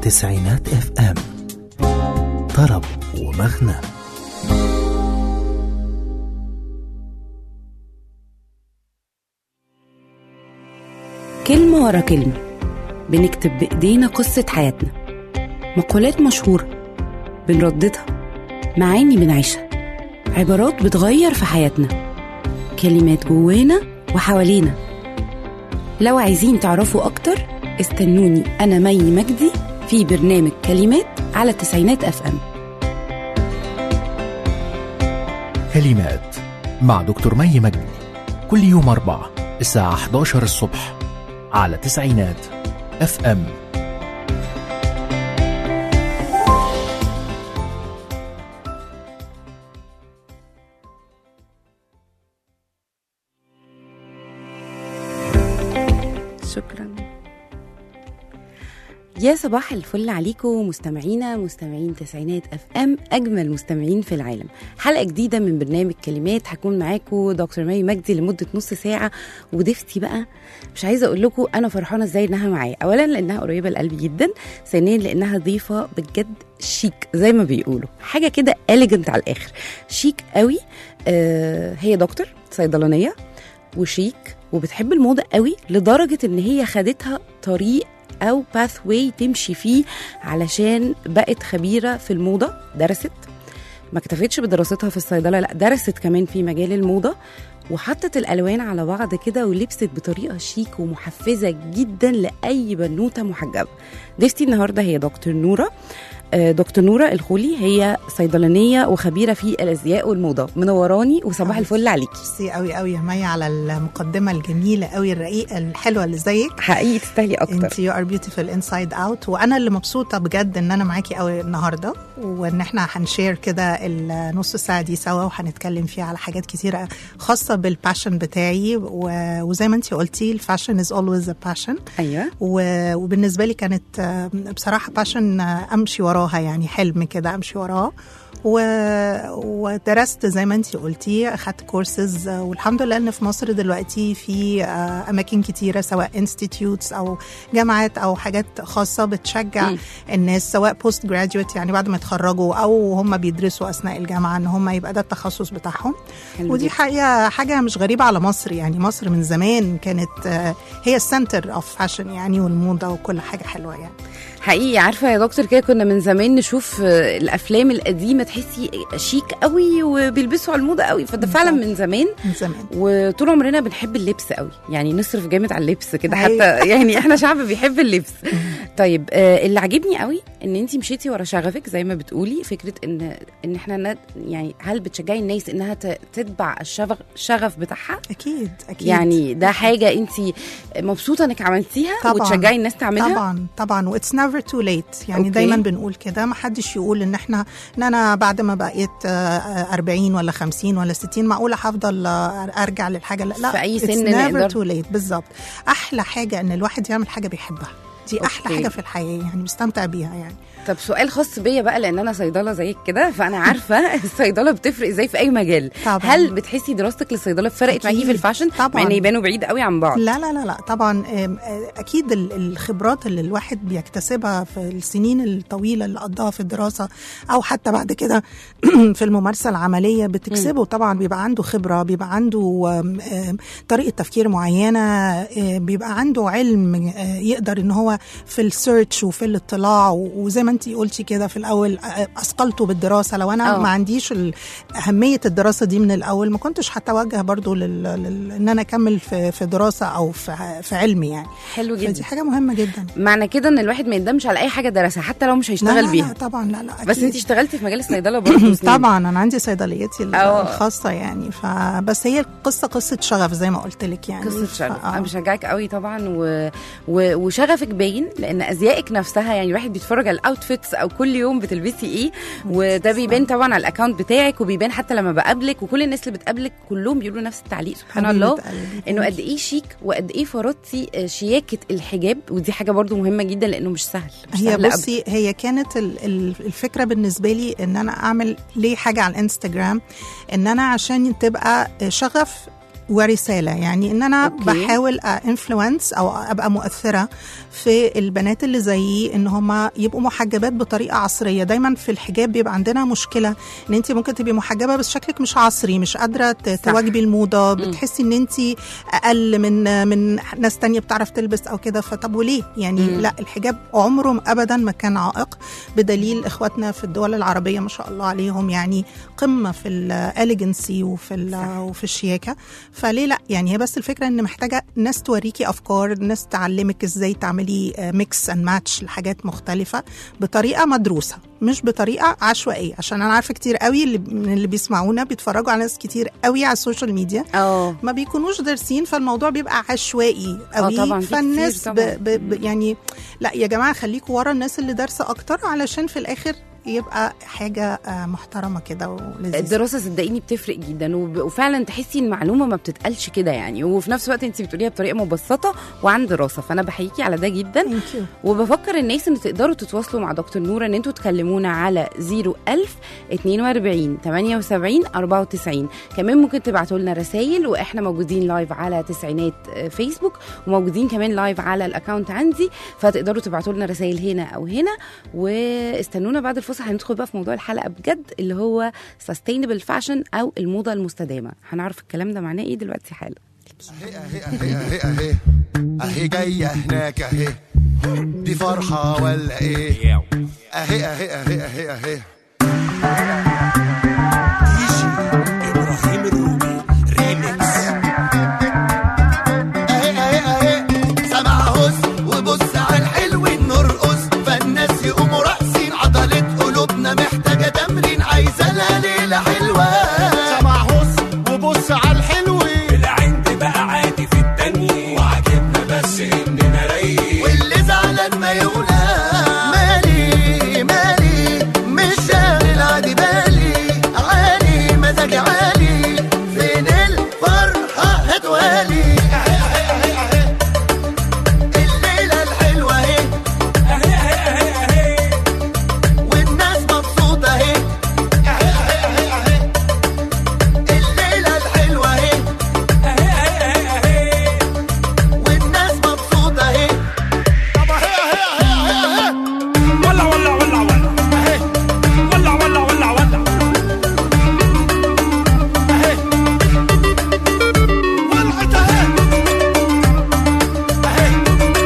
تسعينات اف ام طرب ومغنى كلمة ورا كلمة بنكتب بإيدينا قصة حياتنا مقولات مشهورة بنرددها معاني بنعيشها عبارات بتغير في حياتنا كلمات جوانا وحوالينا لو عايزين تعرفوا أكتر استنوني أنا مي مجدي في برنامج كلمات على التسعينات أف أم كلمات مع دكتور مي مجدي كل يوم أربعة الساعة 11 الصبح على تسعينات اف ام شكرا يا صباح الفل عليكم مستمعينا مستمعين تسعينات اف ام اجمل مستمعين في العالم حلقه جديده من برنامج كلمات هكون معاكم دكتور مي مجدي لمده نص ساعه وضيفتي بقى مش عايزه اقول لكم انا فرحانه ازاي انها معايا اولا لانها قريبه لقلبي جدا ثانيا لانها ضيفه بجد شيك زي ما بيقولوا حاجه كده اليجنت على الاخر شيك قوي آه هي دكتور صيدلانيه وشيك وبتحب الموضه قوي لدرجه ان هي خدتها طريق او باث واي تمشي فيه علشان بقت خبيره في الموضه درست ما اكتفتش بدراستها في الصيدله لا درست كمان في مجال الموضه وحطت الالوان على بعض كده ولبست بطريقه شيك ومحفزه جدا لاي بنوته محجبه ضيفتي النهارده هي دكتور نوره آه، دكتور نوره الخولي هي صيدلانيه وخبيره في الازياء والموضه منوراني وصباح الفل عليكي ميرسي قوي قوي يا مي على المقدمه الجميله قوي الرقيقه الحلوه اللي زيك حقيقي تستاهلي اكتر انت يو ار بيوتيفول انسايد اوت وانا اللي مبسوطه بجد ان انا معاكي قوي النهارده وان احنا هنشير كده النص ساعه دي سوا وهنتكلم فيها على حاجات كتيره خاصه بالباشن بتاعي و- وزي ما انت قلتي الفاشن از اولويز ا باشن ايوه و- وبالنسبه لي كانت آه، بصراحه باشن امشي وراها يعني حلم كده امشي وراه و... ودرست زي ما انت قلتي اخدت كورسز والحمد لله ان في مصر دلوقتي في آه، اماكن كتيره سواء انستيتيوتس او جامعات او حاجات خاصه بتشجع مم. الناس سواء بوست جراديويت يعني بعد ما يتخرجوا او هم بيدرسوا اثناء الجامعه ان هم يبقى ده التخصص بتاعهم حلو ودي جدا. حقيقه حاجه مش غريبه على مصر يعني مصر من زمان كانت آه، هي السنتر اوف فاشن يعني والموضه وكل حاجه حلوه يعني حقيقي عارفه يا دكتور كده كنا من زمان نشوف آه، الافلام القديمه تحسي شيك قوي وبيلبسوا على الموضه قوي فده فعلا بالظبط. من زمان من زمان وطول عمرنا بنحب اللبس قوي يعني نصرف جامد على اللبس كده أيوة. حتى يعني احنا شعب بيحب اللبس طيب آه، اللي عاجبني قوي ان انت مشيتي ورا شغفك زي ما بتقولي فكره ان ان احنا ند يعني هل بتشجعي الناس انها ت- تتبع الشغف الشغف بتاعها اكيد اكيد يعني ده حاجه انت مبسوطه انك عملتيها طبعاً. وتشجعي الناس تعملها طبعا طبعا واتس نيفر تو ليت يعني أوكي. دايما بنقول كده ما حدش يقول ان احنا ان انا بعد ما بقيت آه، آه، 40 ولا 50 ولا 60 معقوله هفضل آه، ارجع للحاجه لا لا في أي it's سن never نقدر. too late بالظبط احلى حاجه ان الواحد يعمل حاجه بيحبها دي احلى أوكي. حاجه في الحياه يعني مستمتع بيها يعني طب سؤال خاص بيا بقى لان انا صيدله زيك كده فانا عارفه الصيدله بتفرق ازاي في اي مجال طبعاً. هل بتحسي دراستك للصيدله فرقت معاكي في أكيد. الفاشن طبعاً. مع ان يبانوا بعيد قوي عن بعض لا لا لا لا طبعا آم، آه، اكيد ال- الخبرات اللي الواحد بيكتسبها في السنين الطويله اللي قضاها في الدراسه او حتى بعد كده في الممارسه العمليه بتكسبه طبعا بيبقى عنده خبره بيبقى عنده آم، آم، طريقه تفكير معينه آه، بيبقى عنده علم آه، يقدر ان هو في السيرش وفي الاطلاع و- وزي ما انت قلتي كده في الاول آه، اثقلته بالدراسه لو انا آه. ما عنديش ال- اهميه الدراسه دي من الاول ما كنتش هتوجه برضو لل... لل... ان انا اكمل في في دراسه او في في علمي يعني حلو جدا فدي حاجه مهمه جدا معنى كده ان الواحد ما يندمش على اي حاجه درسها حتى لو مش لا هيشتغل لا بيها لا طبعا لا لا بس أكيد. انت اشتغلتي في مجال الصيدله برضه سنين. طبعا انا عندي صيدليتي ال- أه. الخاصه يعني فبس هي القصه قصه شغف زي ما قلت لك يعني قصه ف- شغف آه. انا بشجعك قوي طبعا و... و... وشغفك باين لان ازيائك نفسها يعني الواحد بيتفرج على الاوتفيتس او كل يوم بتلبسي ايه وده بيبان طبعا على الاكونت بتاعك وبيبان حتى لما بقابلك وكل الناس اللي بتقابلك كلهم بيقولوا نفس التعليق سبحان حبيبة الله قلبي. انه قد ايه شيك وقد ايه فرضتي آه، شياكه الحجاب ودي حاجه برضو مهمه جدا لانه مش سهل مش هي سهل بصي هي كانت ال- ال- الفكره بالنسبه لي ان انا اعمل ليه حاجه على الانستجرام ان انا عشان تبقى شغف ورساله يعني ان انا أوكي. أوكي. بحاول انفلونس او ابقى مؤثره في البنات اللي زيي ان هم يبقوا محجبات بطريقه عصريه دايما في الحجاب بيبقى عندنا مشكله ان انت ممكن تبقي محجبه بس شكلك مش عصري مش قادره ت- تواجبي الموضه بتحسي ان انت اقل من من ناس تانية بتعرف تلبس او كده فطب وليه يعني مم. لا الحجاب عمره ابدا ما كان عائق بدليل اخواتنا في الدول العربيه ما شاء الله عليهم يعني قمه في الاليجنسي وفي ال- وفي الشياكه فليه لا يعني هي بس الفكره ان محتاجه ناس توريكي افكار ناس تعلمك ازاي تعملي ميكس اند ماتش لحاجات مختلفه بطريقه مدروسه مش بطريقه عشوائيه عشان انا عارفه كتير قوي اللي من اللي بيسمعونا بيتفرجوا على ناس كتير قوي على السوشيال ميديا اه ما بيكونوش دارسين فالموضوع بيبقى عشوائي قوي طبعاً، في فالناس كتير ب... طبعاً. ب... ب... يعني لا يا جماعه خليكوا ورا الناس اللي دارسه اكتر علشان في الاخر يبقى حاجه آه، محترمه كده ولذيذه الدراسه صدقيني بتفرق جدا وب- وفعلا تحسي المعلومه ما بتتقالش كده يعني وفي نفس الوقت انت بتقوليها بطريقه مبسطه وعن دراسه فانا بحييكي على ده جدا ثانك يو وبفكر الناس ان تقدروا تتواصلوا مع دكتور نوره ان انتوا تكلمونا على 01000 42 78 94 كمان ممكن تبعتوا لنا رسائل واحنا موجودين لايف على تسعينات آه، فيسبوك وموجودين كمان لايف على الاكونت عندي فتقدروا تبعتوا لنا رسائل هنا او هنا واستنونا بعد الفصل هندخل بقى في موضوع الحلقه بجد اللي هو sustainable fashion او الموضه المستدامه هنعرف الكلام ده معناه ايه دلوقتي حالا اهي اهي اهي اهي اهي اهي جاية هناك اهي دي فرحة ولا ايه اهي اهي اهي اهي اهي ديجي ابراهيم الروبي ريميكس اهي اهي اهي سمع هس وبص على الحلو نرقص فالناس يقوموا راقصين عضلة قلوبنا محتاجة تمرين عايزة لها ليلة حلوة سمع هس وبص على الحلو العند بقى عادي في التانية وعجبنا بس اننا رايقين واللي زعلان ما يقول مالي مالي مش شاغل عادي بالي عالي مزاجي عالي فين الفرحة هتوالي الليلة الحلوة اهي اهي اهي اهي اهي والناس مبسوطة اهي الليلة الحلوة اهي اهي اهي اهي والناس مبسوطة اهي طب اهي اهي اهي اهي ولا ولا ولا ولا اهي ولا ولا ولا ولا اهي ولعت اهي اهي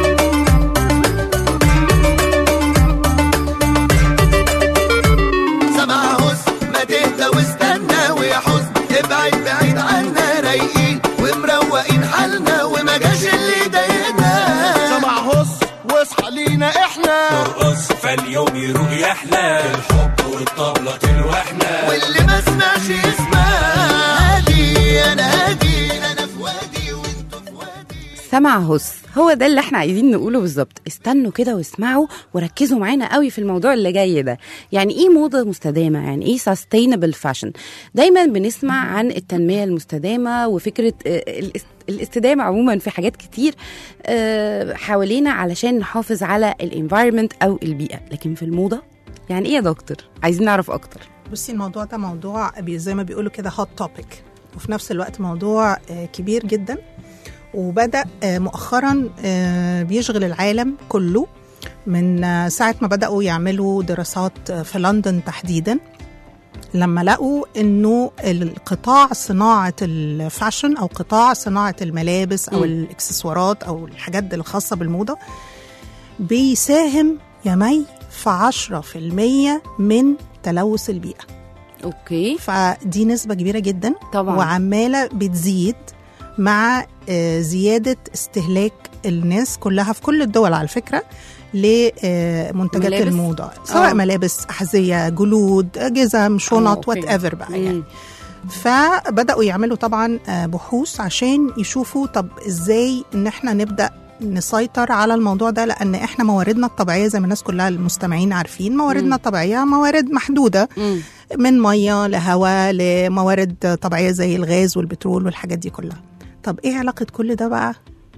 سمع هس ما تهدى واستنى ويا حزن ابعد بعيد عنا رايقين ومروقين حالنا وما جاش اللي ضايقنا سمع هس واصحى لينا احنا نرقص فاليوم يروق يحلى الحب والطبلة تلوحنا واللي ما سمعش يسمع هادي انا هادي انا في وادي وانتوا في وادي سمع هس هو ده اللي احنا عايزين نقوله بالظبط استنوا كده واسمعوا وركزوا معانا قوي في الموضوع اللي جاي ده يعني ايه موضه مستدامه يعني ايه sustainable fashion دايما بنسمع عن التنميه المستدامه وفكره آه، الاست- الاستدامه عموما في حاجات كتير آه، حوالينا علشان نحافظ على الانفايرمنت او البيئه لكن في الموضه يعني ايه يا دكتور عايزين نعرف اكتر بصي الموضوع ده موضوع بي- زي ما بيقولوا كده هوت توبيك وفي نفس الوقت موضوع آه، كبير جدا وبدأ آه، مؤخرا آه، بيشغل العالم كله من آه، ساعة ما بدأوا يعملوا دراسات آه، في لندن تحديدا لما لقوا انه القطاع صناعه الفاشن او قطاع صناعه الملابس او مم. الاكسسوارات او الحاجات الخاصه بالموضه بيساهم يا مي في 10% من تلوث البيئه اوكي فدي نسبه كبيره جدا طبعا وعماله بتزيد مع آه، زياده استهلاك الناس كلها في كل الدول على فكره لمنتجات ملابس؟ الموضه سواء آه. ملابس احذيه جلود جزم شنط أوكي. وات ايفر بقى يعني مم. فبداوا يعملوا طبعا آه، بحوث عشان يشوفوا طب ازاي ان احنا نبدا نسيطر على الموضوع ده لان احنا مواردنا الطبيعيه زي ما الناس كلها المستمعين عارفين مواردنا مم. الطبيعيه موارد محدوده مم. من ميه لهواء لموارد طبيعيه زي الغاز والبترول والحاجات دي كلها طب ايه علاقه كل ده بقى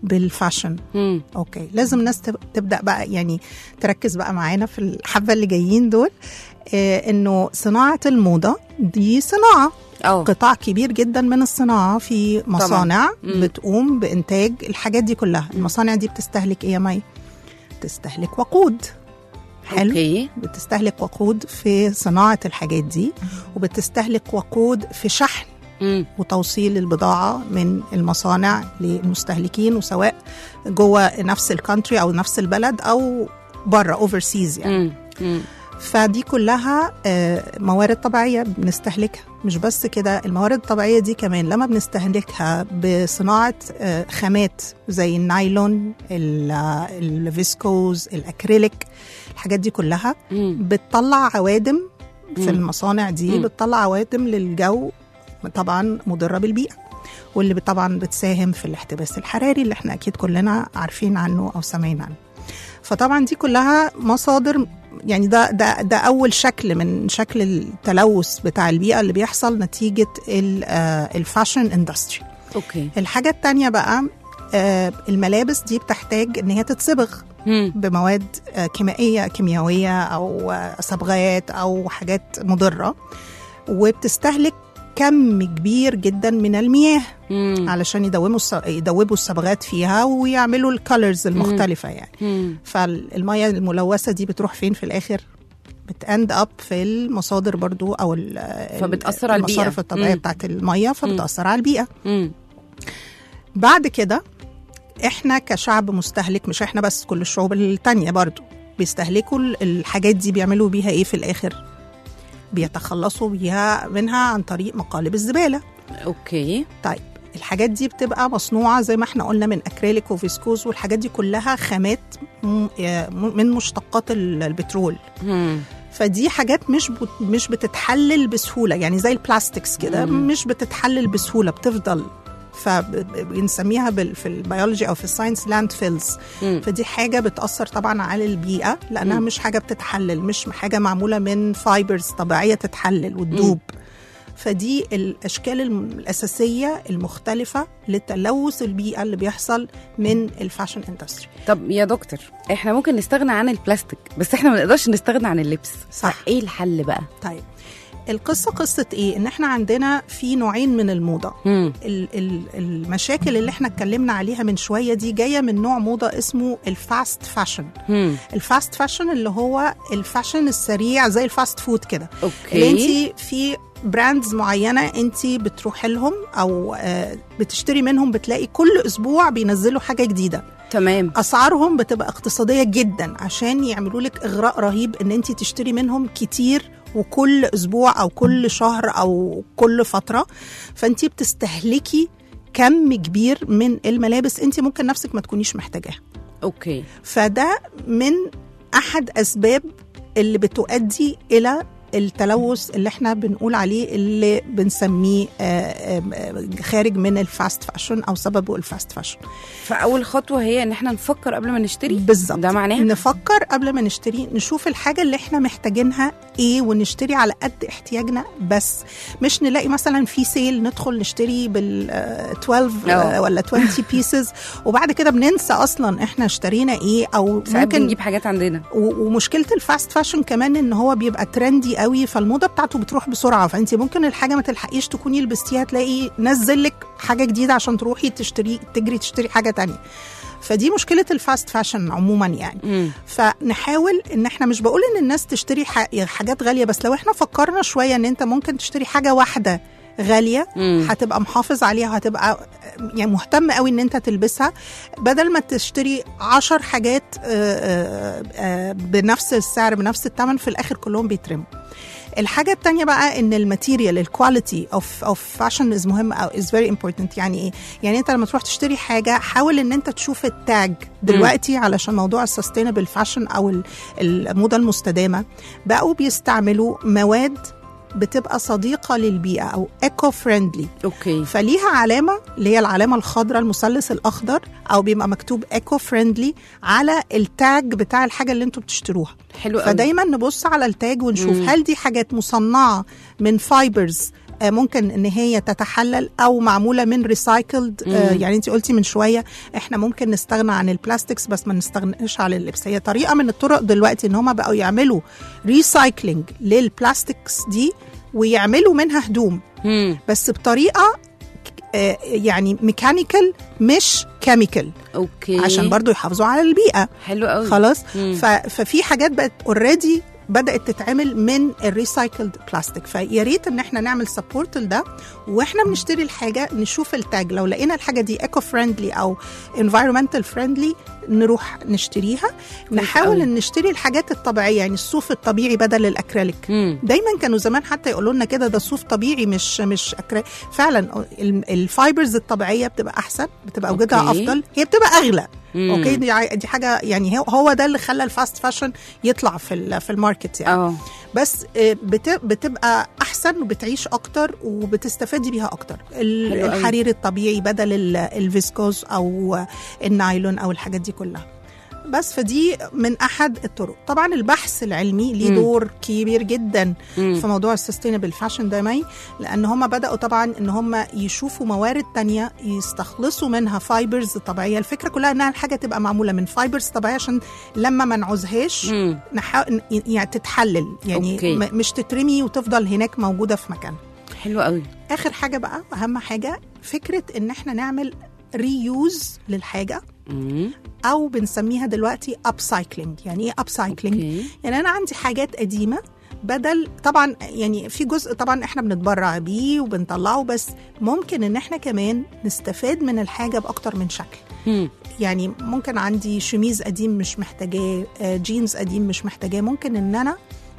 بالفاشن مم. اوكي لازم الناس تب- تبدا بقى يعني تركز بقى معانا في الحبه اللي جايين دول آه انه صناعه الموضه دي صناعه اه قطاع كبير جدا من الصناعه في مصانع مم. بتقوم بانتاج الحاجات دي كلها المصانع دي بتستهلك ايه يا مي بتستهلك وقود حلو اوكي بتستهلك وقود في صناعه الحاجات دي وبتستهلك وقود في شحن مم. وتوصيل البضاعة من المصانع للمستهلكين وسواء جوه نفس الكونتري أو نفس البلد أو بره اوفرسيز يعني مم. مم. فدي كلها آه، موارد طبيعية بنستهلكها مش بس كده الموارد الطبيعية دي كمان لما بنستهلكها بصناعة آه، خامات زي النايلون ال- آه، الفيسكوز الأكريليك الحاجات دي كلها مم. بتطلع عوادم في مم. المصانع دي مم. بتطلع عوادم للجو طبعا مضره بالبيئه واللي طبعا بتساهم في الاحتباس الحراري اللي احنا اكيد كلنا عارفين عنه او سامعين عنه فطبعا دي كلها مصادر يعني ده ده ده اول شكل من شكل التلوث بتاع البيئه اللي بيحصل نتيجه ال- آه، الفاشن اندستري اوكي الحاجه التانية بقى آه، الملابس دي بتحتاج ان هي تتصبغ مم. بمواد آه، كيميائيه كيميائيه او آه، صبغات او حاجات مضره وبتستهلك كم كبير جدا من المياه مم. علشان يدوبوا الص- يدوبوا الصبغات فيها ويعملوا الكالرز المختلفه يعني مم. فالميه الملوثه دي بتروح فين في الاخر بتاند اب في المصادر برضو او ال- فبتأثر على البيئة. المصارف الطبيعيه مم. بتاعت الميه فبتاثر على البيئه مم. بعد كده احنا كشعب مستهلك مش احنا بس كل الشعوب التانية برضو بيستهلكوا ال- الحاجات دي بيعملوا بيها ايه في الاخر بيتخلصوا بيها منها عن طريق مقالب الزبالة اوكي طيب الحاجات دي بتبقى مصنوعة زي ما احنا قلنا من أكريليك وفيسكوز والحاجات دي كلها خامات م- آه، م- من مشتقات ال- البترول مم. فدي حاجات مش بت- مش بتتحلل بسهوله يعني زي البلاستكس كده مم. مش بتتحلل بسهوله بتفضل فبنسميها بال- في البيولوجي او في الساينس لاند فيلز مم. فدي حاجه بتاثر طبعا على البيئه لانها مم. مش حاجه بتتحلل مش حاجه معموله من فايبرز طبيعيه تتحلل وتدوب فدي الاشكال الم- الاساسيه المختلفه لتلوث البيئه اللي بيحصل من الفاشن اندستري طب يا دكتور احنا ممكن نستغنى عن البلاستيك بس احنا ما نقدرش نستغنى عن اللبس صح. ايه الحل بقى طيب القصه قصه ايه ان احنا عندنا في نوعين من الموضه مم. ال- ال- المشاكل اللي احنا اتكلمنا عليها من شويه دي جايه من نوع موضه اسمه الفاست فاشن مم. الفاست فاشن اللي هو الفاشن السريع زي الفاست فود كده اوكي اللي انت في براندز معينه انت بتروحي لهم او آه، بتشتري منهم بتلاقي كل اسبوع بينزلوا حاجه جديده تمام اسعارهم بتبقى اقتصاديه جدا عشان يعملوا لك اغراء رهيب ان انت تشتري منهم كتير وكل اسبوع او كل شهر او كل فتره فانت بتستهلكي كم كبير من الملابس انت ممكن نفسك ما تكونيش محتاجاها اوكي فده من احد اسباب اللي بتؤدي الى التلوث اللي احنا بنقول عليه اللي بنسميه آه، آم، آه، خارج من الفاست فاشن او سببه الفاست فاشن فاول خطوه هي ان احنا نفكر قبل ما نشتري بالظبط ده معناها نفكر قبل ما نشتري نشوف الحاجة اللي احنا محتاجينها ايه ونشتري على قد احتياجنا بس مش نلاقي مثلا في سيل ندخل نشتري بال آه، 12 آه، أه. ولا 20 بيسز وبعد كده بننسى اصلا احنا اشترينا ايه او ساعات ممكن بنجيب حاجات عندنا و- ومشكله الفاست فاشن كمان ان هو بيبقى ترندي قوي فالموضه بتاعته بتروح بسرعه فانت ممكن الحاجه ما تلحقيش تكوني لبستيها تلاقي نزل لك حاجه جديده عشان تروحي تشتري تجري تشتري حاجه تانية فدي مشكله الفاست فاشن عموما يعني مم. فنحاول ان احنا مش بقول ان الناس تشتري ح- حاجات غاليه بس لو احنا فكرنا شويه ان انت ممكن تشتري حاجه واحده غاليه مم. هتبقى محافظ عليها وهتبقى يعني مهتم قوي ان انت تلبسها بدل ما تشتري عشر حاجات آه، آه، آه، بنفس السعر بنفس الثمن في الاخر كلهم بيترموا الحاجة التانية بقى ان الماتيريال الكواليتي اوف اوف فاشن از مهم او از فيري امبورتنت يعني ايه؟ يعني انت لما تروح تشتري حاجة حاول ان انت تشوف التاج دلوقتي علشان موضوع السستينبل فاشن او ال- الموضة المستدامة بقوا بيستعملوا مواد بتبقى صديقة للبيئة أو ايكو فريندلي اوكي فليها علامة اللي هي العلامة الخضراء المثلث الأخضر أو بيبقى مكتوب ايكو فريندلي على التاج بتاع الحاجة اللي انتوا بتشتروها حلو قوي فدايما نبص على التاج ونشوف مم. هل دي حاجات مصنعة من فايبرز آه، ممكن ان هي تتحلل او معموله من ريسايكلد يعني انت قلتي من شويه احنا ممكن نستغنى عن البلاستكس بس ما نستغناش عن اللبس هي طريقه من الطرق دلوقتي ان هم بقوا يعملوا ريسايكلينج للبلاستكس دي ويعملوا منها هدوم مم. بس بطريقه آه، يعني ميكانيكال مش كيميكال اوكي عشان برضو يحافظوا على البيئه حلو قوي خلاص مم. ف... ففي حاجات بقت اوريدي بدات تتعمل من الريسايكلد بلاستيك فيا ريت ان احنا نعمل سبورت لده واحنا بنشتري الحاجه نشوف التاج لو لقينا الحاجه دي ايكو فريندلي او انفايرمنتال فريندلي نروح نشتريها نحاول أوي. ان نشتري الحاجات الطبيعيه يعني الصوف الطبيعي بدل الاكريليك مم. دايما كانوا زمان حتى يقولوا لنا كده ده صوف طبيعي مش مش أكري... فعلا ال- الفايبرز الطبيعيه بتبقى احسن بتبقى وجودها أوكي. افضل هي بتبقى اغلى مم. اوكي دي ع- دي حاجه يعني هو- هو ده اللي خلى الفاست فاشن يطلع في ال- في الماركت يعني اه بس آه، بت- بتبقى احسن وبتعيش اكتر وبتستفادي بيها اكتر ال- حلو أوي. الحرير الطبيعي بدل ال- الفيسكوز او النايلون او الحاجات دي كلها بس فدي من احد الطرق طبعا البحث العلمي ليه مم. دور كبير جدا مم. في موضوع السستينبل فاشن ده مي لان هم بداوا طبعا ان هم يشوفوا موارد تانية يستخلصوا منها فايبرز طبيعيه الفكره كلها انها الحاجه تبقى معموله من فايبرز طبيعيه عشان لما ما نعوزهاش مم. نحاول يعني تتحلل يعني أوكي. م- مش تترمي وتفضل هناك موجوده في مكان حلو قوي اخر حاجه بقى اهم حاجه فكره ان احنا نعمل ريوز للحاجه مم. او بنسميها دلوقتي اب سايكلينج يعني ايه اب سايكلينج اوكي يعني انا عندي حاجات قديمه بدل طبعا يعني في جزء طبعا احنا بنتبرع بيه وبنطلعه بس ممكن ان احنا كمان نستفاد من الحاجه باكتر من شكل مم. يعني ممكن عندي شميز قديم مش محتاجاه آه، جينز قديم مش محتاجاه ممكن ان انا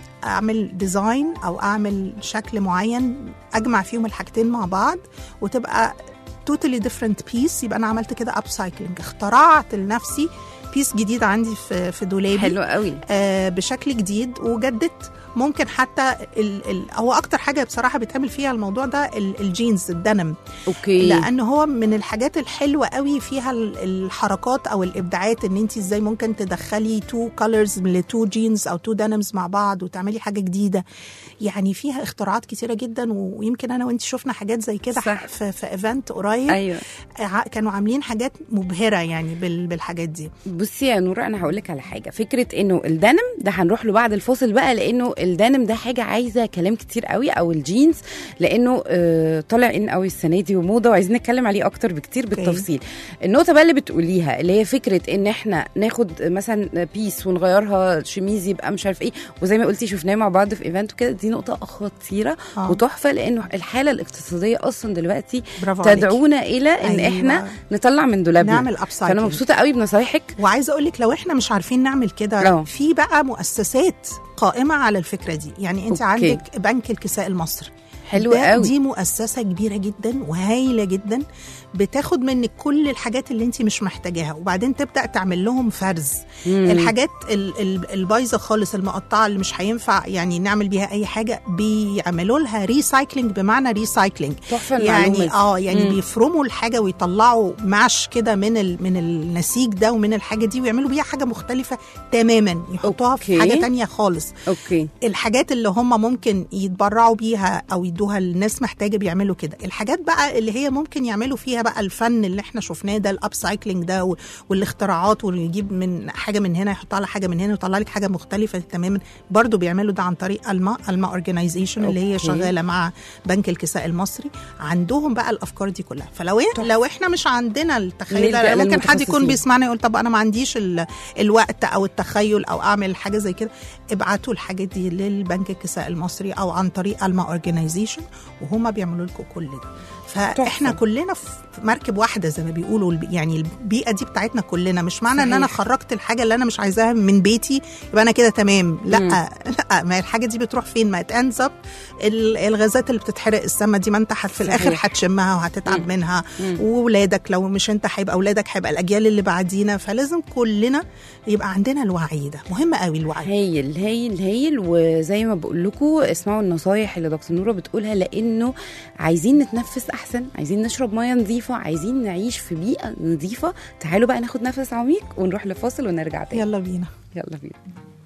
اعمل ديزاين او اعمل شكل معين اجمع فيهم الحاجتين مع بعض وتبقى توتالي ديفرنت بيس يبقى انا عملت كده اب سايكلينج اخترعت لنفسي بيس جديد عندي في في دولابي حلو قوي آه، بشكل جديد وجددت ممكن حتى ال ال هو اكتر حاجه بصراحه بيتعمل فيها الموضوع ده ال- الجينز الدنم اوكي لان هو من الحاجات الحلوه قوي فيها ال- الحركات او الابداعات ان انت ازاي ممكن تدخلي تو كولرز لتو جينز او تو دنمز مع بعض وتعملي حاجه جديده يعني فيها اختراعات كتيره جدا ويمكن انا وانت شفنا حاجات زي كده صح. في, في ايفنت قريب ايوه ع- كانوا عاملين حاجات مبهره يعني بال- بالحاجات دي بصي يا نور انا هقول لك على حاجه فكره انه الدنم ده هنروح له بعد الفاصل بقى لانه الدنم ده حاجه عايزه كلام كتير قوي او الجينز لانه آه طالع ان قوي السنه دي وموضه وعايزين نتكلم عليه اكتر بكتير بالتفصيل النقطه بقى اللي بتقوليها اللي هي فكره ان احنا ناخد مثلا بيس ونغيرها شميز يبقى مش عارف ايه وزي ما قلتي شفناه مع بعض في ايفنت وكده دي نقطه خطيره آه. وتحفه لانه الحاله الاقتصاديه اصلا دلوقتي برافو عليكي. تدعونا الى ان أيوة. احنا نطلع من دولابنا نعمل upcycling. فانا مبسوطه قوي بنصايحك وعايزه اقول لك لو احنا مش عارفين نعمل كده آه. في بقى مؤسسات قائمه على الفكره دي يعني انت أوكي. عندك بنك الكساء المصري حلو ده قوي دي مؤسسه كبيره جدا وهايله جدا بتاخد منك كل الحاجات اللي انت مش محتاجاها وبعدين تبدا تعمل لهم فرز مم. الحاجات ال- ال- البايظه خالص المقطعه اللي مش هينفع يعني نعمل بيها اي حاجه بيعملوا لها ريسايكلينج بمعنى ريسايكلينج تحفه المعلومة يعني دي. اه يعني مم. بيفرموا الحاجه ويطلعوا ماش كده من ال من النسيج ده ومن الحاجه دي ويعملوا بيها حاجه مختلفه تماما يحطوها أوكي. في حاجه تانية خالص اوكي الحاجات اللي هم ممكن يتبرعوا بيها او يدوها للناس محتاجه بيعملوا كده الحاجات بقى اللي هي ممكن يعملوا فيها بقى الفن اللي احنا شفناه ده الاب سايكلينج ده و- والاختراعات واللي يجيب من حاجه من هنا يحط على حاجه من هنا ويطلع لك حاجه مختلفه تماما برضو بيعملوا ده عن طريق الما الما اورجانيزيشن اللي هي أوكي. شغاله مع بنك الكساء المصري عندهم بقى الافكار دي كلها فلو إيه- لو احنا مش عندنا التخيل نلجأ ده ممكن حد يكون للمتخصصين. بيسمعنا يقول طب انا ما عنديش ال- الوقت او التخيل او اعمل حاجه زي كده ابعتوا الحاجات دي للبنك الكساء المصري او عن طريق الما اورجانيزيشن وهم بيعملوا لكم كل ده فاحنا تحفة. كلنا في مركب واحده زي ما بيقولوا الب- يعني البيئه دي بتاعتنا كلنا مش معنى ان انا صحيح. خرجت الحاجه اللي انا مش عايزاها من بيتي يبقى انا كده تمام لا لا ما هي الحاجه دي بتروح فين ما اتends up ال- الغازات اللي بتتحرق السما دي ما انت هت- في الاخر صحيح. هتشمها وهتتعب منها وولادك لو مش انت هيبقى اولادك هيبقى الاجيال اللي بعدينا فلازم كلنا يبقى عندنا الوعي ده مهم قوي الوعي هايل هايل هايل وزي ما بقول لكم اسمعوا النصايح اللي دكتور نوره بتقولها لانه عايزين نتنفس احسن عايزين نشرب ميه نظيفه عايزين نعيش في بيئه نظيفه تعالوا بقى ناخد نفس عميق ونروح لفاصل ونرجع تاني يلا بينا يلا بينا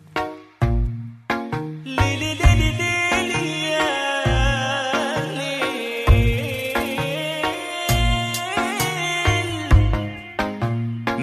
ليلي ليلي ليلي يا ليلي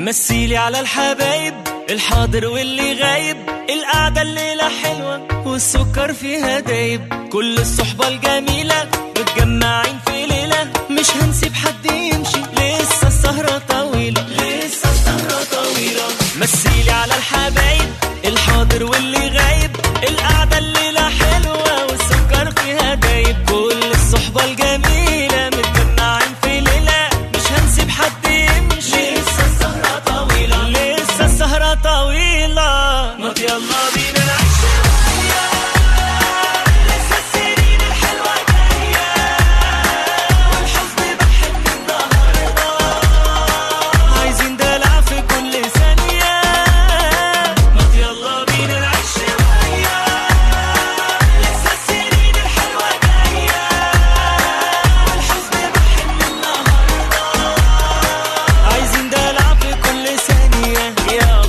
مثيلي على الحبايب الحاضر واللي غايب القعدة الليلة حلوة والسكر فيها دايب كل الصحبة الجميلة متجمعين في ليلة مش هنسيب حد يمشي لسه السهرة طويلة لسه السهرة طويلة مثيلي على الحبايب الحاضر واللي غايب القعدة الليلة حلوة والسكر فيها دايب كل الصحبة الجميلة متجمعين في ليلة مش هنسيب حد يمشي لسه السهرة طويلة لسه السهرة طويلة ما يلا بينا نعيش شوية لسه السنين الحلوة جاية والحزن بحن النهاردة عايزين دلع في كل ثانية ما يلا بينا نعيش شوية لسه السنين الحلوة جاية والحزن بحن النهاردة عايزين دلع في كل ثانية يلا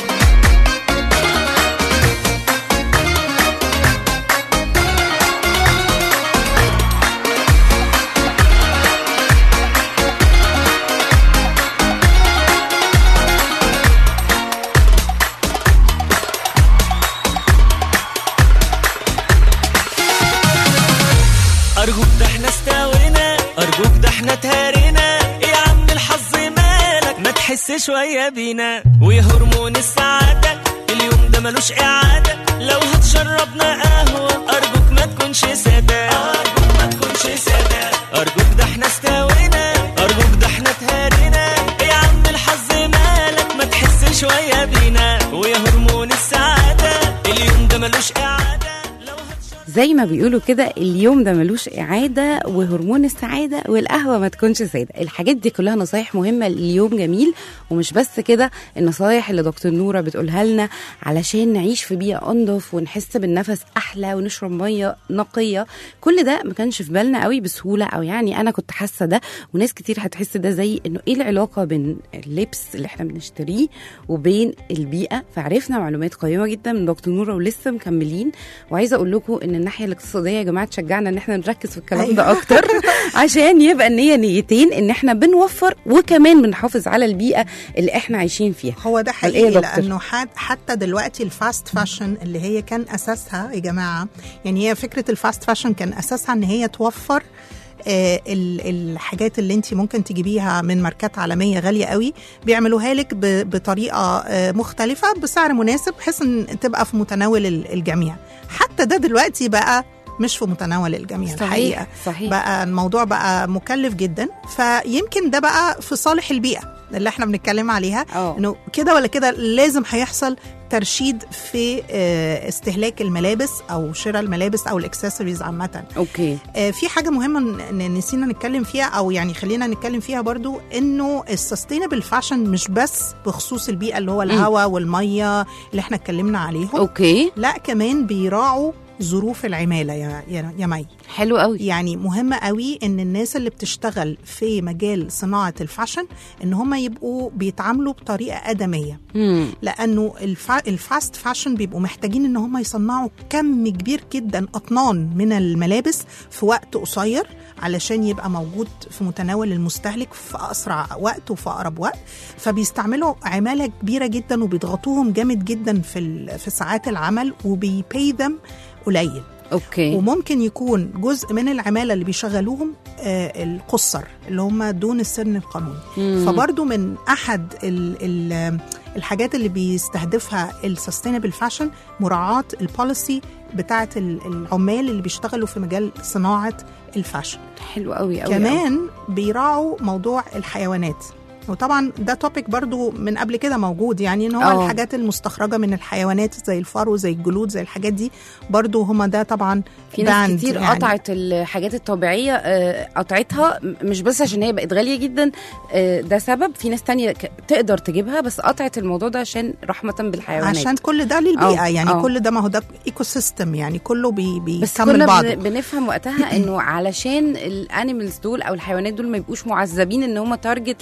أرجوك ده احنا استوينا أرجوك ده احنا تهرينا يا عم الحظ مالك ما تحس شوية بينا وهرمون السعادة اليوم ده ملوش إعادة لو هتشربنا قهوة أرجوك ما تكونش سادة أرجوك ما تكونش سادة أرجوك ده احنا استوينا أرجوك ده احنا تهرينا يا عم الحظ مالك ما تحس شوية بينا وهرمون السعادة اليوم ده ملوش إعادة لو هتشرب زي ما بيقولوا كده اليوم ده ملوش إعادة وهرمون السعادة والقهوة ما تكونش سادة الحاجات دي كلها نصايح مهمة اليوم جميل ومش بس كده النصايح اللي دكتور نورة بتقولها لنا علشان نعيش في بيئة أنظف ونحس بالنفس أحلى ونشرب مية نقية كل ده ما كانش في بالنا قوي بسهولة أو يعني أنا كنت حاسة ده وناس كتير هتحس ده زي إنه إيه العلاقة بين اللبس اللي إحنا بنشتريه وبين البيئة فعرفنا معلومات قيمة جدا من دكتور نورة ولسه مكملين وعايزة أقول لكم إن الناحية الاقتصادية يا جماعة تشجعنا إن إحنا نركز في الكلام ده أيوة. أكتر عشان يبقى النية نيتين إن إحنا بنوفر وكمان بنحافظ على البيئة اللي إحنا عايشين فيها هو ده قال إيه يا حقيقي دكتور؟ لانه حت- حتى دلوقتي الفاست فاشن اللي هي كان اساسها يا جماعه يعني هي فكره الفاست فاشن كان اساسها ان هي توفر آه، ال- الحاجات اللي انت ممكن تجيبيها من ماركات عالميه غاليه قوي بيعملوها لك ب- بطريقه آه، مختلفه بسعر مناسب بحيث ان تبقى في متناول ال- الجميع حتى ده دلوقتي بقى مش في متناول الجميع صحيح، الحقيقه صحيح. بقى الموضوع بقى مكلف جدا فيمكن ده بقى في صالح البيئه اللي احنا بنتكلم عليها اه انه كده ولا كده لازم هيحصل ترشيد في آه، استهلاك الملابس او شراء الملابس او الاكسسوارز عامه اوكي آه، في حاجه مهمه ن- نسينا نتكلم فيها او يعني خلينا نتكلم فيها برضو انه السستينبل فاشن مش بس بخصوص البيئه اللي هو الهواء والميه اللي احنا اتكلمنا عليهم اوكي لا كمان بيراعوا ظروف العماله يا يا, يا مي حلو قوي يعني مهم قوي ان الناس اللي بتشتغل في مجال صناعه الفاشن ان هم يبقوا بيتعاملوا بطريقه ادميه مم. لانه الفا... الفاست فاشن بيبقوا محتاجين ان هم يصنعوا كم كبير جدا اطنان من الملابس في وقت قصير علشان يبقى موجود في متناول المستهلك في اسرع وقت وفي اقرب وقت فبيستعملوا عماله كبيره جدا وبيضغطوهم جامد جدا في ال... في ساعات العمل وبيبي ذم قليل اوكي وممكن يكون جزء من العماله اللي بيشغلوهم آه القصر اللي هم دون السن القانوني مم. فبرضو من احد ال ال الحاجات اللي بيستهدفها السستينبل فاشن مراعاه البوليسي بتاعه ال- العمال اللي بيشتغلوا في مجال صناعه الفاشن حلو قوي قوي كمان بيراعوا موضوع الحيوانات وطبعا ده توبيك برضو من قبل كده موجود يعني ان هو آه. الحاجات المستخرجه من الحيوانات زي الفرو زي الجلود زي الحاجات دي برضو هما ده طبعا في ناس banned كتير يعني. قطعت الحاجات الطبيعيه آه، قطعتها م- مش بس عشان هي بقت غاليه جدا آه، ده سبب في ناس تانية ك- تقدر تجيبها بس قطعت الموضوع ده عشان رحمه بالحيوانات عشان كل ده للبيئه آه، يعني آه. كل ده ما هو ده ايكو سيستم يعني كله بي بس بيكمل كنا بعضه بن- بنفهم وقتها انه علشان الانيمالز دول او الحيوانات دول ما يبقوش معذبين ان هم تارجت للي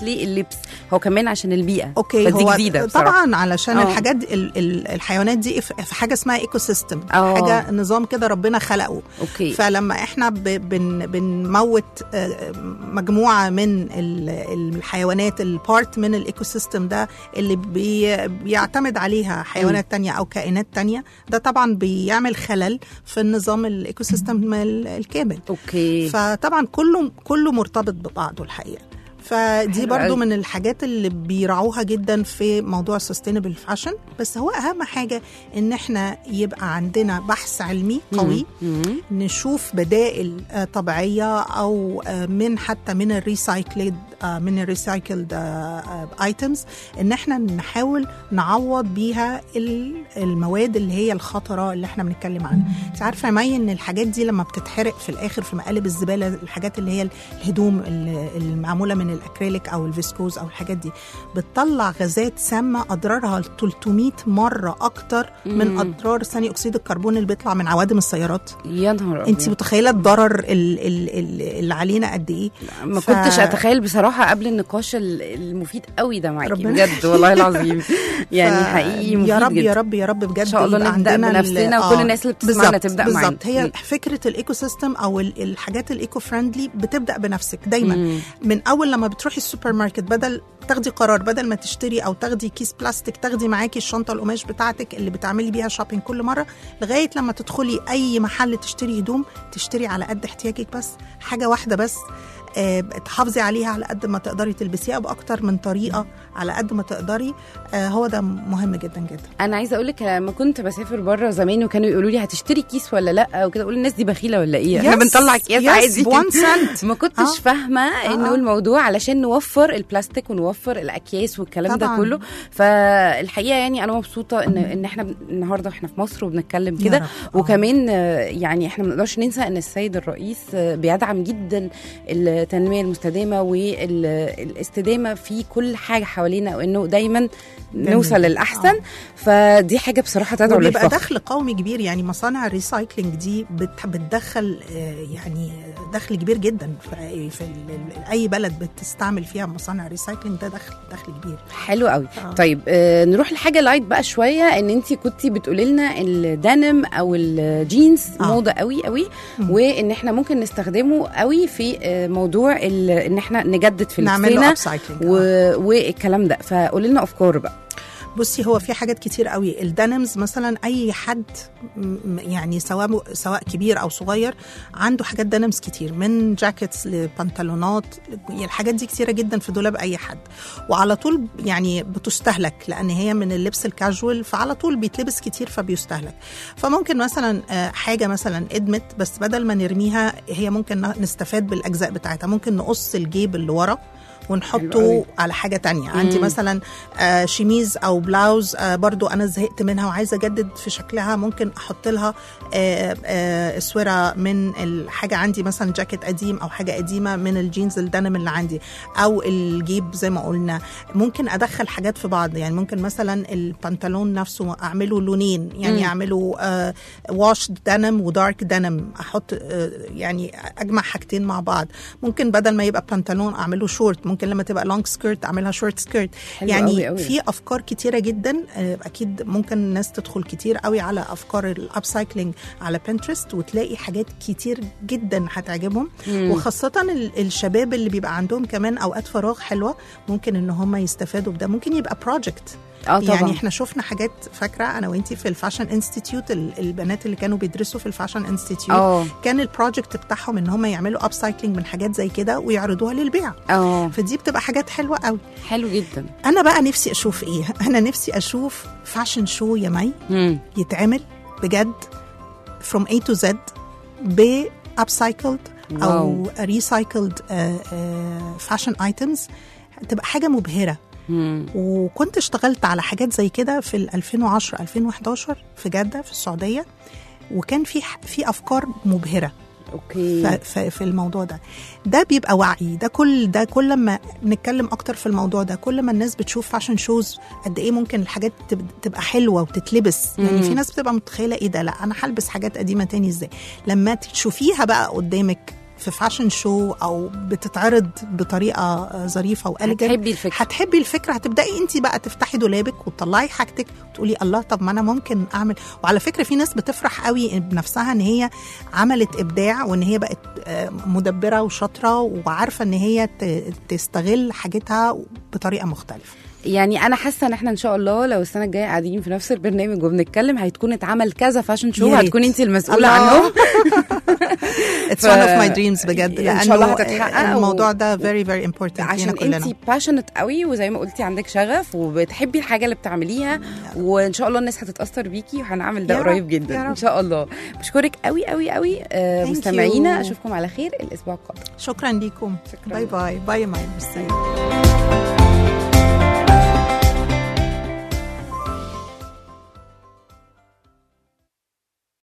اللبس هو كمان عشان البيئه اوكي فدي هو جديده بصراحه طبعا علشان آه. الحاجات دي ال- ال- الحيوانات دي في في حاجه اسمها ايكو سيستم آه. حاجه نظام كده ربنا خلقه اوكي فلما احنا ب- بن بنموت آه، مجموعه من ال- الحيوانات البارت من الايكو سيستم ده اللي بي بيعتمد عليها حيوانات تانية او كائنات تانية ده طبعا بيعمل خلل في النظام الايكو سيستم ال- الكامل اوكي فطبعا كله كله مرتبط ببعضه الحقيقه فدي حلو برضو قوي. من الحاجات اللي بيراعوها جدا في موضوع السستينبل فاشن بس هو اهم حاجه ان احنا يبقى عندنا بحث علمي قوي مم. نشوف بدائل آه، طبيعيه او آه، من حتى من الريسايكلد من الريسايكلد ايتمز ان احنا نحاول نعوض بيها ال- المواد اللي هي الخطره اللي احنا بنتكلم عنها انت عارفه يا مي ان الحاجات دي لما بتتحرق في الاخر في مقالب الزباله الحاجات اللي هي الهدوم ال- المعموله من الاكريليك او الفيسكوز او الحاجات دي بتطلع غازات سامه اضرارها 300 مره اكتر من مم. اضرار ثاني اكسيد الكربون اللي بيطلع من عوادم السيارات يا نهار انت أبيض. متخيله الضرر ال- ال- ال- اللي علينا قد ايه ما ف- كنتش اتخيل بصراحه قبل النقاش ال- المفيد قوي ده معاكي ربنا بجد والله العظيم يعني ف- حقيقي مفيد يا رب جدا يا رب يا رب بجد إن شاء الله يبقى نبدأ عندنا ال- بنفسنا وكل الناس اللي بتسمعنا بالظبط، تبدأ معانا. بالظبط هي مم. فكره الايكو سيستم او ال- الحاجات الايكو فريندلي بتبدا بنفسك دايما مم. من اول لما بتروحي السوبر ماركت بدل تاخدي قرار بدل ما تشتري او تاخدي كيس بلاستيك تاخدي معاكي الشنطه القماش بتاعتك اللي بتعملي بيها شوبينج كل مره لغايه لما تدخلي اي محل تشتري هدوم تشتري على قد احتياجك بس حاجه واحده بس آه، تحافظي عليها على قد ما تقدري تلبسيها باكتر من طريقه على قد ما تقدري آه، هو ده مهم جدا جدا انا عايزه اقول لك لما كنت بسافر بره زمان وكانوا يقولوا لي هتشتري كيس ولا لا وكده اقول الناس دي بخيله ولا ايه احنا Yes, بنطلع اكياس yes, عادي بوان سنت. ما كنتش آه. فاهمه انه آه. الموضوع علشان نوفر البلاستيك ونوفر الاكياس والكلام ده طبعاً. كله فالحقيقه يعني انا مبسوطه ان ان احنا بن- النهارده احنا في مصر وبنتكلم يا كده رب. آه. وكمان آه، يعني احنا ما نقدرش ننسى ان السيد الرئيس آه، بيدعم جدا التنميه المستدامه والاستدامه في كل حاجه حوالينا وانه دايما نوصل جداً. للاحسن آه. فدي حاجه بصراحه تدعو وبيبقى للفخر دخل قومي كبير يعني مصانع الريسايكلينج دي بت- بتدخل آه، يعني دخل كبير جدا في, في ال- ال- اي بلد بتستعمل فيها مصانع الريسايكلينج ده دخل دخل كبير حلو قوي آه. طيب آه نروح لحاجه لايت بقى شويه ان انت كنتي بتقولي لنا الدنم او الجينز آه. موضه قوي قوي مم. وان احنا ممكن نستخدمه قوي في آه موضوع ال- ان احنا نجدد في نعمل له لبسنا ابسايكلينج و... والكلام ده فقولي لنا افكار بقى بصي هو في حاجات كتير قوي الدنمز مثلا اي حد م- يعني سواء سواء كبير او صغير عنده حاجات دنمز كتير من جاكيتس لبنطلونات يعني الحاجات دي كتيره جدا في دولاب اي حد وعلى طول يعني بتستهلك لان هي من اللبس الكاجوال فعلى طول بيتلبس كتير فبيستهلك فممكن مثلا آه، حاجه مثلا ادمت بس بدل ما نرميها هي ممكن ن- نستفاد بالاجزاء بتاعتها ممكن نقص الجيب اللي ورا حلو ونحطه قوي. على حاجه تانية عندي مم. مثلا آه، شميز او بلاوز آه، برضو انا زهقت منها وعايزه اجدد في شكلها ممكن احط لها آه، آه، اسوره من الحاجه عندي مثلا جاكيت قديم او حاجه قديمه من الجينز الدنم اللي عندي او الجيب زي ما قلنا ممكن ادخل حاجات في بعض يعني ممكن مثلا البنطلون نفسه اعمله لونين يعني مم. اعمله واش دنم ودارك دنم احط آه، يعني اجمع حاجتين مع بعض ممكن بدل ما يبقى بنطلون اعمله شورت ممكن لما تبقى لونج سكيرت اعملها شورت سكيرت حلو يعني قوي قوي. في افكار كتيره جدا آه، اكيد ممكن الناس تدخل كتير قوي على افكار الابسايكلينج على بنترست وتلاقي حاجات كتير جدا هتعجبهم مم. وخاصه ال- الشباب اللي بيبقى عندهم كمان اوقات فراغ حلوه ممكن ان هم يستفادوا بده ممكن يبقى بروجكت اه طبعا يعني احنا شفنا حاجات فاكره انا وانتي في الفاشن انستيتيوت البنات اللي كانوا بيدرسوا في الفاشن انستيتيوت اه كان البروجكت بتاعهم ان هم يعملوا ابسايكلينج من حاجات زي كده ويعرضوها للبيع اه فدي بتبقى حاجات حلوه قوي حلو جدا انا بقى نفسي اشوف ايه انا نفسي اشوف فاشن شو يا مي مم. يتعمل بجد from A to Z ب upcycled او recycled فاشن ايتمز تبقى حاجه مبهره مم. وكنت اشتغلت على حاجات زي كده في ال 2010 2011 في جده في السعوديه وكان في في افكار مبهره اوكي ف- ف- في الموضوع ده ده بيبقى وعي ده كل ده كل ما نتكلم اكتر في الموضوع ده كل ما الناس بتشوف فاشن شوز قد ايه ممكن الحاجات تب- تبقى حلوه وتتلبس يعني مم. في ناس بتبقى متخيله ايه ده لا انا هلبس حاجات قديمه تاني ازاي لما تشوفيها بقى قدامك في فاشن شو او بتتعرض بطريقه آه، ظريفه واليجنت هتحبي الفكره هتحبي الفكره هتبداي انت بقى تفتحي دولابك وتطلعي حاجتك وتقولي الله طب ما انا ممكن اعمل وعلى فكره في ناس بتفرح قوي بنفسها ان هي عملت ابداع وان هي بقت آه، مدبره وشاطره وعارفه ان هي ت- تستغل حاجتها بطريقه مختلفه يعني انا حاسه ان احنا ان شاء الله لو السنه الجايه قاعدين في نفس البرنامج وبنتكلم هيكون اتعمل كذا فاشن شو يا ريت. هتكون انت المسؤوله الله. عنهم It's ف- one of my dreams بجد إن شاء الله لانه هتتحقق و- الموضوع ده very very important لينا عشان كلنا انت باشنت قوي وزي ما قلتي عندك شغف وبتحبي الحاجه اللي بتعمليها وان شاء الله الناس هتتاثر بيكي وهنعمل ده يا رب، قريب جدا يا رب. ان شاء الله بشكرك قوي قوي قوي آه، Thank مستمعينا you. اشوفكم على خير الاسبوع القادم شكرا ليكم شكراً. باي باي باي يا ماي ميرسي